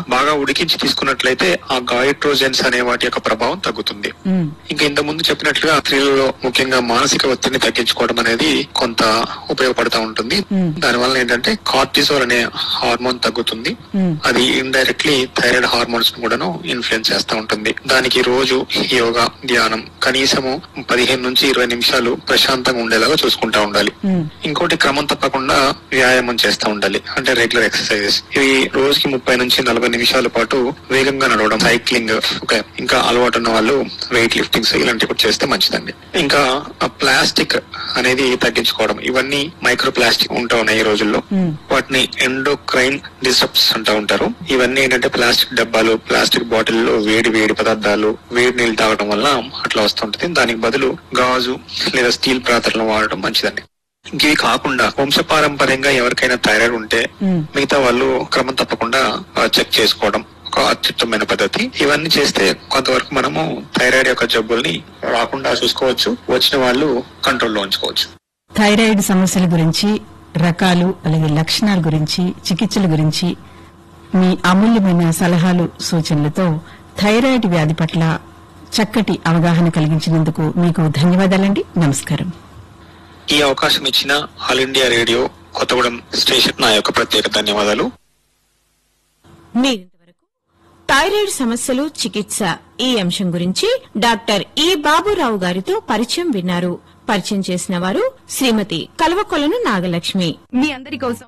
బాగా ఉడికించి తీసుకున్నట్లయితే ఆ గాయిట్రోజెన్స్ అనే వాటి యొక్క ప్రభావం తగ్గుతుంది మ్మ్. ఇంకా ఇంత ముందు చెప్పినట్లుగా స్త్రీలలో ముఖ్యంగా మానసిక ఒత్తిడిని తగ్గించుకోవడం అనేది కొంత ఉపయోగపడుతూ ఉంటుంది మ్మ్. దానివల్ల ఏంటంటే కార్టిసోల్ అనే హార్మోన్ తగ్గుతుంది మ్మ్. అది ఇండైరెక్ట్లీ థైరాయిడ్ హార్మోన్స్ ను కూడాను ఇన్ఫ్లుయెన్స్ చేస్తూ ఉంటుంది దానికి రోజు యోగా ధ్యానం కనీసము పదిహేను నుంచి ఇరవై నిమిషాలు ప్రశాంతంగా ఉండేలాగా చూసుకుంటా ఉండాలి మ్మ్. ఇంకోటి క్రమం తప్పకుండా వ్యాయామం చేస్తూ ఉండాలి అంటే రెగ్యులర్ ఎక్సర్సైజెస్ ఇవి రోజుకి ముప్పై నుంచి నలభై నిమిషాల పాటు వేగంగా నడవడం సైక్లింగ్ ఓకే ఇంకా అలవాటు ఉన్న వాళ్ళు వెయిట్ లిఫ్టింగ్స్ ఇలాంటివి కూడా చేస్తే మంచిదండి ఇంకా ప్లాస్టిక్ అనేది తగ్గించుకోవడం ఇవన్నీ మైక్రో ప్లాస్టిక్ ఉంటా ఉన్నాయి ఈ రోజుల్లో మ్మ్. వాటిని ఎండోక్రైన్ డిసప్స్ అంటూ ఉంటారు ఇవన్నీ ఏంటంటే ప్లాస్టిక్ డబ్బాలు ప్లాస్టిక్ బాటిల్లో వేడి వేడి పదార్థాలు వేడి నీళ్ళు తాగడం వల్ల అట్లా వస్తుంటది దానికి బదులు గాజు లేదా స్టీల్ పాత్రలను వాడడం మంచిదండి ఇంకేవి కాకుండా వంశపారంపర్యంగా ఎవరికైనా థైరాయిడ్ ఉంటే మ్మ్. మిగతా వాళ్ళు క్రమం తప్పకుండా చెక్ చేసుకోవడం ఒక అత్యుత్తమైన పద్ధతి ఇవన్నీ చేస్తే కొంతవరకు మనము థైరాయిడ్ యొక్క జబ్బుల్ని రాకుండా చూసుకోవచ్చు వచ్చిన వాళ్ళు కంట్రోల్లో ఉంచుకోవచ్చు థైరాయిడ్ సమస్యల గురించి రకాలు అలాగే లక్షణాల గురించి చికిత్సల గురించి మీ అమూల్యమైన సలహాలు సూచనలతో థైరాయిడ్ వ్యాధి పట్ల చక్కటి అవగాహన కలిగించినందుకు మీకు ధన్యవాదాలండి నమస్కారం ఈ అవకాశం ఇచ్చిన All India Radio Kothagudem station నా యొక్క ప్రత్యేక ధన్యవాదాలు మీరింతవరకు థైరాయిడ్ సమస్యలు చికిత్స ఈ అంశం గురించి డాక్టర్ ఈ బాబురావు గారితో పరిచయం విన్నారు పరిచయం చేసిన వారు శ్రీమతి కల్వకొలను నాగలక్ష్మి మీ అందరి కోసం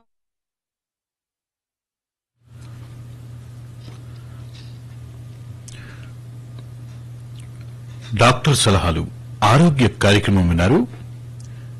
డాక్టర్ సలహాలు ఆరోగ్య కార్యక్రమం విన్నారు